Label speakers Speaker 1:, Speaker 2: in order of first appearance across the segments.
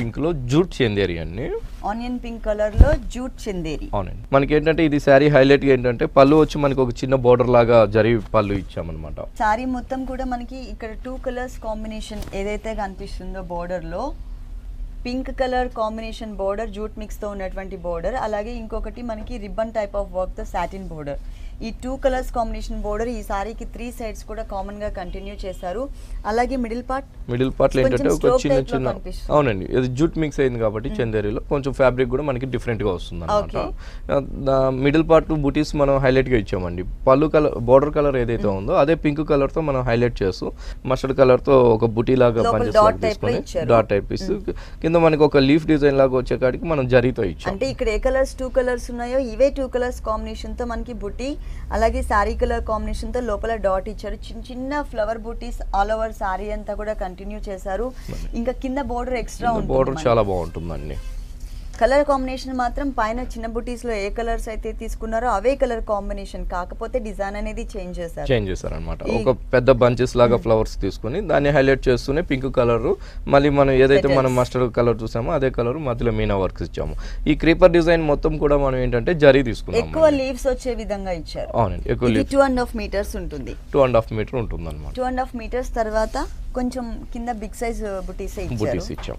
Speaker 1: Pink లో jute Chanderi అండి
Speaker 2: onion pink colour లో జూట్ చందేరి
Speaker 1: అవునండి మనకి ఏంటంటే ఇది శారీ హైలైట్ ఏంటంటే పళ్ళు వచ్చి మనకి ఒక చిన్న బోర్డర్ లాగా జరి పళ్ళు ఇచ్చామన్నమాట
Speaker 2: సారీ మొత్తం కూడా మనకి ఇక్కడ టూ కలర్స్ కాంబినేషన్ ఏదైతే కనిపిస్తుందో border లో pink colour combination border jute mix తో ఉన్నటువంటి బోర్డర్ అలాగే ఇంకొకటి మనకి రిబ్బన్ టైప్ ఆఫ్ వర్క్ తో సాటిన్ బోర్డర్ ఈ టూ కలర్స్ కాంబినేషన్ బోర్డర్ ఈ సారీకి త్రీ సైడ్స్ కూడా కామన్ గా కంటిన్యూ చేశారు అలాగే మిడిల్ పార్ట్
Speaker 1: మిడిల్ పార్ట్ లో
Speaker 2: కొంచెం
Speaker 1: ఏంటంటే ఒక
Speaker 2: stroke
Speaker 1: చిన్న
Speaker 2: type లో
Speaker 1: చిన్న
Speaker 2: కనిపిస్తుంది.
Speaker 1: అవునండి ఇది జూట్ మిక్స్ అయింది కాబట్టి చందేరిలో కొంచెం ఫ్యాబ్రిక్ కూడా మనకి డిఫరెంట్ గా వస్తుంది అనమాట మిడిల్ పార్ట్ బుటీస్ మనం హైలైట్ గా ఇచ్చామండి పళ్ళు కలర్ బోర్డర్ కలర్ ఏదైతే ఉందో అదే పింక్ కలర్ తో మనం హైలైట్ చేస్తూ మస్టర్డ్ కలర్ తో ఒక బుటీ లాగా
Speaker 2: లోపల
Speaker 1: పనిచేసి
Speaker 2: dot type లో
Speaker 1: తీసుకొని
Speaker 2: ఇచ్చారు.
Speaker 1: డాట్ టైప్ ఇస్తూ కింద మనకి ఒక లీఫ్ డిజైన్ లాగా వచ్చే కాడికి మనం జరీతో ఇచ్చాం
Speaker 2: అంటే ఇక్కడ ఏ కలర్స్ టూ కలర్స్ ఉన్నాయో ఇవే టూ కలర్స్ కాంబినేషన్ తో మనకి బుట్టి అలాగే సారీ కలర్ కాంబినేషన్ తో లోపల డాట్ ఇచ్చారు చిన్న చిన్న ఫ్లవర్ బుటీస్ ఆల్ ఓవర్ సారీ అంతా కూడా కంటిన్యూ చేశారు ఇంకా కింద బోర్డర్ ఎక్స్ట్రా
Speaker 1: బోర్డర్
Speaker 2: ఉంటుంది
Speaker 1: చాలా బాగుంటుందండి
Speaker 2: కలర్ కాంబినేషన్ మాత్రం పైన చిన్న బుటీస్ లో ఏ కలర్స్ అయితే తీసుకున్నారో అవే కలర్ కాంబినేషన్ కాకపోతే డిజైన్ అనేది చేంజ్ చేశారు
Speaker 1: చేంజ్ చేశారనమాట
Speaker 2: ఈ-
Speaker 1: ఒక పెద్ద బంచెస్ లాగా ఫ్లవర్స్ తీసుకొని దాన్ని హైలైట్ చేస్తూనే పింక్ కలర్ మళ్ళీ మనం ఏదైతే మనం
Speaker 2: Petals.
Speaker 1: మస్టర్డ్ కలర్ చూసామో అదే కలర్ మధ్యలో మీనా వర్క్స్ ఇచ్చాము ఈ క్రీపర్ డిజైన్ మొత్తం కూడా మనం ఏంటంటే జరీ తీసుకున్నాము
Speaker 2: ఎక్కువ లీవ్స్ వచ్చే విధంగా ఇచ్చారు
Speaker 1: అవునండి ఎక్కువ
Speaker 2: ఇది
Speaker 1: leaf
Speaker 2: two and half metres ఉంటుంది
Speaker 1: టూ అండ్ హాఫ్ మీటర్ ఉంటుంది అనమాట
Speaker 2: టూ అండ్ హాఫ్ మీటర్స్ తర్వాత కొంచెం కింద బిగ్ సైజ్ బుటీస్ ఇచ్చారు
Speaker 1: బుటీస్ ఇచ్చాం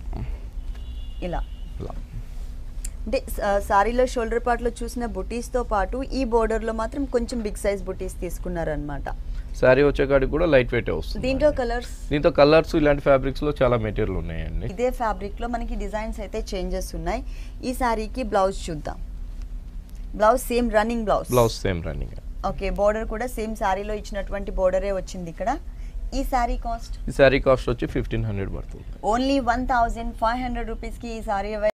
Speaker 2: ఇలా
Speaker 1: ఇలా
Speaker 2: అంటే స- సారీలో షోల్డర్ పార్ట్ లో చూసిన బుటీస్ తో పాటు ఈ బోర్డర్ లో మాత్రం కొంచెం బిగ్ సైజ్ బుటీస్ తీసుకున్నారనమాట
Speaker 1: శారీ వచ్చే కాడికి కూడా లైట్ వెయిట్ వస్తుంది
Speaker 2: దీంట్లో కలర్స్
Speaker 1: దీంతో కలర్స్ ఇలాంటి ఫ్యాబ్రిక్స్ లో చాలా మెటీరియల్ ఉన్నాయండి
Speaker 2: ఇదే ఫ్యాబ్రిక్ లో మనకి డిజైన్స్ అయితే చేంజెస్ ఉన్నాయి ఈ సారీకి బ్లౌజ్ చూద్దాం blouse same running blouse
Speaker 1: blouse same running
Speaker 2: okay border కూడా సేమ్ సారీలో ఇచ్చినటువంటి బోర్డరే వచ్చింది ఇక్కడ ఈ సారీ కాస్ట్
Speaker 1: ఈ శారీ కాస్ట్ వచ్చి ఫిఫ్టీన్ హండ్రెడ్ పడుతుంది
Speaker 2: only one thousand five hundred రూపీస్కి ఈ సారీ